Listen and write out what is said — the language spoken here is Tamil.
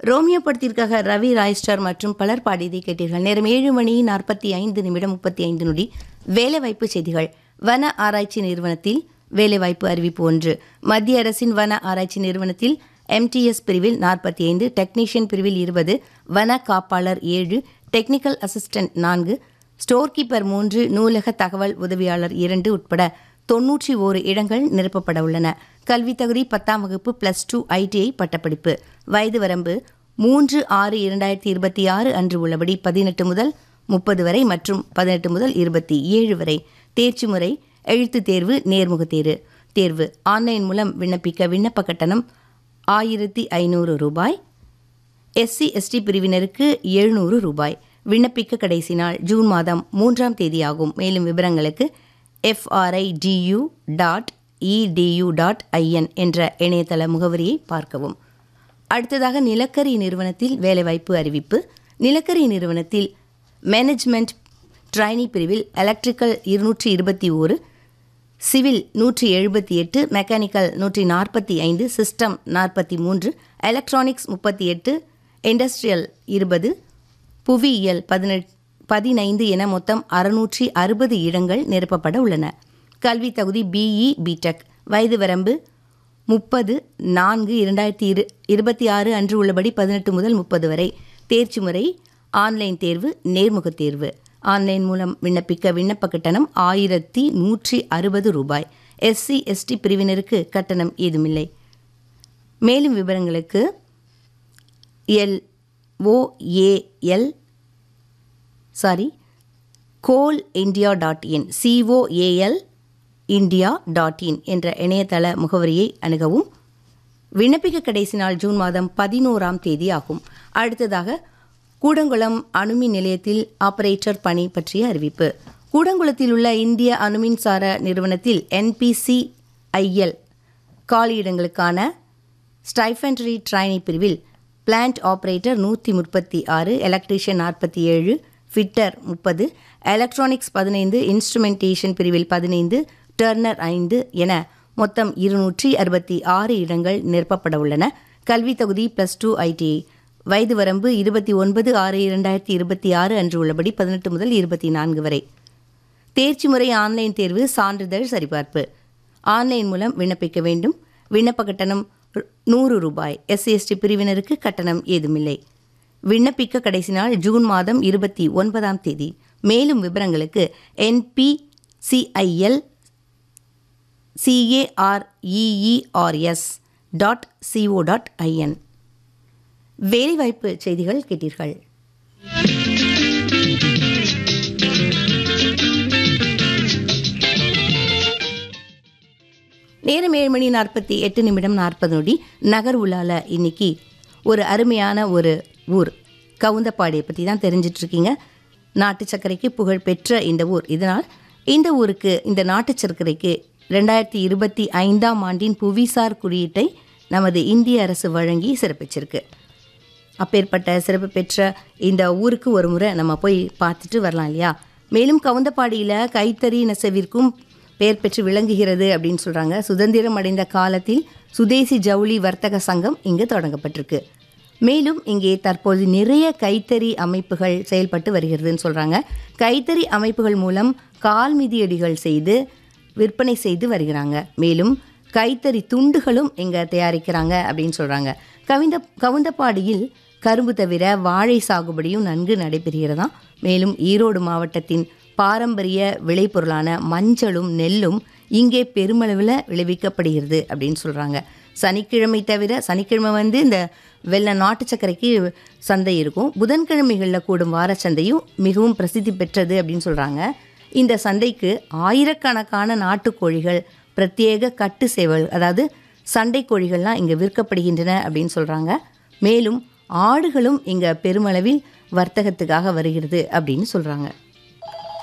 ரோமியோ படத்திற்காக ரவி ராய்ஸ்டார் மற்றும் பலர் பாடியதை கேட்டீர்கள் நேரம் ஏழு மணி நாற்பத்தி ஐந்து நிமிடம் முப்பத்தி ஐந்து நொடி வேலைவாய்ப்பு செய்திகள் வன ஆராய்ச்சி நிறுவனத்தில் வேலைவாய்ப்பு அறிவிப்பு ஒன்று மத்திய அரசின் வன ஆராய்ச்சி நிறுவனத்தில் எம்டிஎஸ் பிரிவில் நாற்பத்தி ஐந்து டெக்னீஷியன் பிரிவில் இருபது வன காப்பாளர் ஏழு டெக்னிக்கல் அசிஸ்டன்ட் நான்கு ஸ்டோர் கீப்பர் மூன்று நூலக தகவல் உதவியாளர் இரண்டு உட்பட தொன்னூற்றி ஓரு இடங்கள் நிரப்பப்பட உள்ளன கல்வித் தகுதி பத்தாம் வகுப்பு பிளஸ் டூ ஐடிஐ பட்டப்படிப்பு வயது வரம்பு மூன்று ஆறு இரண்டாயிரத்தி இருபத்தி ஆறு அன்று உள்ளபடி பதினெட்டு முதல் முப்பது வரை மற்றும் பதினெட்டு முதல் இருபத்தி ஏழு வரை தேர்ச்சி முறை எழுத்துத் தேர்வு நேர்முகத் தேர்வு தேர்வு ஆன்லைன் மூலம் விண்ணப்பிக்க விண்ணப்ப கட்டணம் ஆயிரத்தி ஐநூறு ரூபாய் எஸ்சி எஸ்டி பிரிவினருக்கு எழுநூறு ரூபாய் விண்ணப்பிக்க கடைசி நாள் ஜூன் மாதம் மூன்றாம் தேதியாகும் மேலும் விவரங்களுக்கு FRI DU dot edu dot in என்ற இணையதள முகவரியை பார்க்கவும் அடுத்ததாக நிலக்கரி நிறுவனத்தில் வேலைவாய்ப்பு அறிவிப்பு நிலக்கரி நிறுவனத்தில் மேனேஜ்மெண்ட் ட்ரைனி பிரிவில் எலக்ட்ரிக்கல் இருநூற்றி இருபத்தி ஓரு சிவில் நூற்றி எழுபத்தி எட்டு மெக்கானிக்கல் நூற்றி நாற்பத்தி ஐந்து சிஸ்டம் நாற்பத்தி மூன்று எலக்ட்ரானிக்ஸ் முப்பத்தி எட்டு இண்டஸ்ட்ரியல் இருபது புவியியல் பதினெட் பதினைந்து என மொத்தம் அறுநூற்றி அறுபது இடங்கள் நிரப்பப்பட உள்ளன கல்வி தகுதி பிஇ பிடெக் வயது வரம்பு முப்பது நான்கு இரண்டாயிரத்தி இரு இருபத்தி ஆறு அன்று உள்ளபடி பதினெட்டு முதல் முப்பது வரை தேர்ச்சி முறை ஆன்லைன் தேர்வு நேர்முகத் தேர்வு ஆன்லைன் மூலம் விண்ணப்பிக்க விண்ணப்ப கட்டணம் ஆயிரத்தி நூற்றி அறுபது ரூபாய் எஸ்சி எஸ்டி பிரிவினருக்கு கட்டணம் ஏதுமில்லை மேலும் விவரங்களுக்கு L OAL sorry coal India dot in COAL India dot in என்ற இணையதள முகவரியை அணுகவும் விண்ணப்பிக்க கடைசி நாள் ஜூன் மாதம் பதினோராம் தேதி ஆகும் அடுத்ததாக கூடங்குளம் அணுமின் நிலையத்தில் ஆபரேட்டர் பணி பற்றிய அறிவிப்பு கூடங்குளத்தில் உள்ள இந்திய அணுமின்சார நிறுவனத்தில் என்பிசிஐஎல் காலியிடங்களுக்கான ஸ்டைஃபென்டரி ட்ரைனி பிரிவில் பிளான்ட் ஆபரேட்டர் நூற்றி முப்பத்தி ஆறு எலக்ட்ரீஷியன் நாற்பத்தி ஏழு ஃபிட்டர் முப்பது எலக்ட்ரானிக்ஸ் பதினைந்து இன்ஸ்ட்ருமெண்டேஷன் பிரிவில் பதினைந்து டர்னர் ஐந்து என மொத்தம் இருநூற்றி அறுபத்தி ஆறு இடங்கள் நிரப்பப்பட உள்ளன கல்வி தகுதி ப்ளஸ் டூ ஐடிஐ வயது வரம்பு இருபத்தி ஒன்பது ஆறு இரண்டாயிரத்தி இருபத்தி ஆறு அன்று உள்ளபடி பதினெட்டு முதல் இருபத்தி நான்கு வரை தேர்ச்சி முறை ஆன்லைன் தேர்வு சான்றிதழ் சரிபார்ப்பு ஆன்லைன் மூலம் விண்ணப்பிக்க வேண்டும் விண்ணப்ப கட்டணம் நூறு ரூபாய் எஸ்சி எஸ்டி பிரிவினருக்கு கட்டணம் ஏதுமில்லை விண்ணப்பிக்க கடைசி நாள் ஜூன் மாதம் இருபத்தி ஒன்பதாம் தேதி மேலும் விவரங்களுக்கு NPCIL careers dot co dot in வேலைவாய்ப்பு செய்திகள் கேட்டீர்கள் நேரம் ஏழு மணி நாற்பத்தி எட்டு நிமிடம் நாற்பது நொடி நகர் உலால இன்னைக்கு ஒரு அருமையான ஒரு ஊர் கவுந்தப்பாடியை பற்றி தான் தெரிஞ்சிட்டு இருக்கீங்க நாட்டு சர்க்கரைக்கு புகழ் பெற்ற இந்த ஊர் இதனால் இந்த ஊருக்கு இந்த நாட்டு சர்க்கரைக்கு ரெண்டாயிரத்தி இருபத்தி ஐந்தாம் ஆண்டின் புவிசார் குறியீட்டை நமது இந்திய அரசு வழங்கி சிறப்பிச்சிருக்கு அப்பேற்பட்ட சிறப்பு பெற்ற இந்த ஊருக்கு ஒரு முறை நம்ம போய் பார்த்துட்டு வரலாம் இல்லையா மேலும் கவுந்தப்பாடியில் கைத்தறி நெசவிற்கும் பெயர் பெற்று விளங்குகிறது அப்படின்னு சொல்கிறாங்க சுதந்திரம் அடைந்த காலத்தில் சுதேசி ஜவுளி வர்த்தக சங்கம் இங்கு தொடங்கப்பட்டிருக்கு மேலும் இங்கே தற்போது நிறைய கைத்தறி அமைப்புகள் செயல்பட்டு வருகிறதுன்னு சொல்கிறாங்க கைத்தறி அமைப்புகள் மூலம் கால் மிதியடிகள் செய்து விற்பனை செய்து வருகிறாங்க மேலும் கைத்தறி துண்டுகளும் இங்கே தயாரிக்கிறாங்க அப்படின்னு சொல்கிறாங்க கவிந்த கவுந்தப்பாடியில் கரும்பு தவிர வாழை சாகுபடியும் நன்கு நடைபெறுகிறதாம் மேலும் ஈரோடு மாவட்டத்தின் பாரம்பரிய விளைபொருளான மஞ்சளும் நெல்லும் இங்கே பெருமளவில் விளைவிக்கப்படுகிறது அப்படின்னு சொல்கிறாங்க சனிக்கிழமை தவிர சனிக்கிழமை வந்து இந்த வெள்ளை நாட்டு சர்க்கரைக்கு சந்தை இருக்கும் புதன்கிழமைகளில் கூடும் வார சந்தையும் மிகவும் பிரசித்தி பெற்றது அப்படின்னு சொல்கிறாங்க இந்த சந்தைக்கு ஆயிரக்கணக்கான நாட்டுக்கோழிகள் பிரத்யேக கட்டு சேவல் அதாவது சண்டை கோழிகள்லாம் இங்கே விற்கப்படுகின்றன அப்படின்னு சொல்கிறாங்க மேலும் ஆடுகளும் இங்கே பெருமளவில் வர்த்தகத்துக்காக வருகிறது அப்படின்னு சொல்கிறாங்க